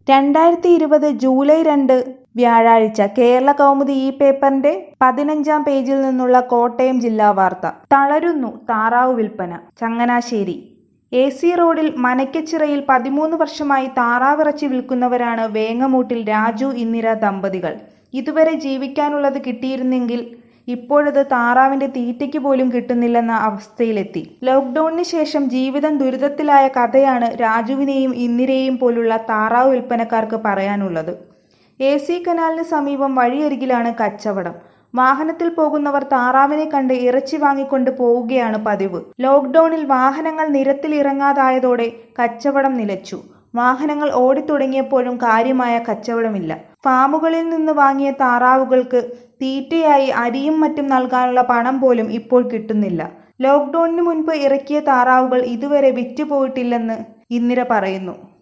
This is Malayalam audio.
രണ്ടായിരത്തി ഇരുപത് ജൂലൈ രണ്ട് വ്യാഴാഴ്ച കേരള കൗമുദി ഈ പേപ്പറിന്റെ പതിനഞ്ചാം പേജിൽ നിന്നുള്ള കോട്ടയം ജില്ലാ വാർത്ത തളരുന്നു താറാവ് വിൽപ്പന ചങ്ങനാശ്ശേരി എ സി റോഡിൽ മനക്കച്ചിറയിൽ പതിമൂന്ന് വർഷമായി താറാവിറച്ചി വിൽക്കുന്നവരാണ് വേങ്ങമൂട്ടിൽ രാജു ഇന്ദിര ദമ്പതികൾ ഇതുവരെ ജീവിക്കാനുള്ളത് കിട്ടിയിരുന്നെങ്കിൽ ഇപ്പോഴത് താറാവിന്റെ തീറ്റയ്ക്ക് പോലും കിട്ടുന്നില്ലെന്ന അവസ്ഥയിലെത്തി ലോക്ക്ഡൌണിന് ശേഷം ജീവിതം ദുരിതത്തിലായ കഥയാണ് രാജുവിനെയും ഇന്ദിരയെയും പോലുള്ള താറാവ് വിൽപ്പനക്കാർക്ക് പറയാനുള്ളത് എ സി കനാലിന് സമീപം വഴിയരികിലാണ് കച്ചവടം വാഹനത്തിൽ പോകുന്നവർ താറാവിനെ കണ്ട് ഇറച്ചി വാങ്ങിക്കൊണ്ട് പോവുകയാണ് പതിവ് ലോക്ക്ഡൌണിൽ വാഹനങ്ങൾ നിരത്തിൽ ഇറങ്ങാതായതോടെ കച്ചവടം നിലച്ചു വാഹനങ്ങൾ ഓടിത്തുടങ്ങിയപ്പോഴും കാര്യമായ കച്ചവടമില്ല ഫാമുകളിൽ നിന്ന് വാങ്ങിയ താറാവുകൾക്ക് തീറ്റയായി അരിയും മറ്റും നൽകാനുള്ള പണം പോലും ഇപ്പോൾ കിട്ടുന്നില്ല ലോക്ക്ഡൌണിന് മുൻപ് ഇറക്കിയ താറാവുകൾ ഇതുവരെ വിറ്റുപോയിട്ടില്ലെന്ന് ഇന്ദിര പറയുന്നു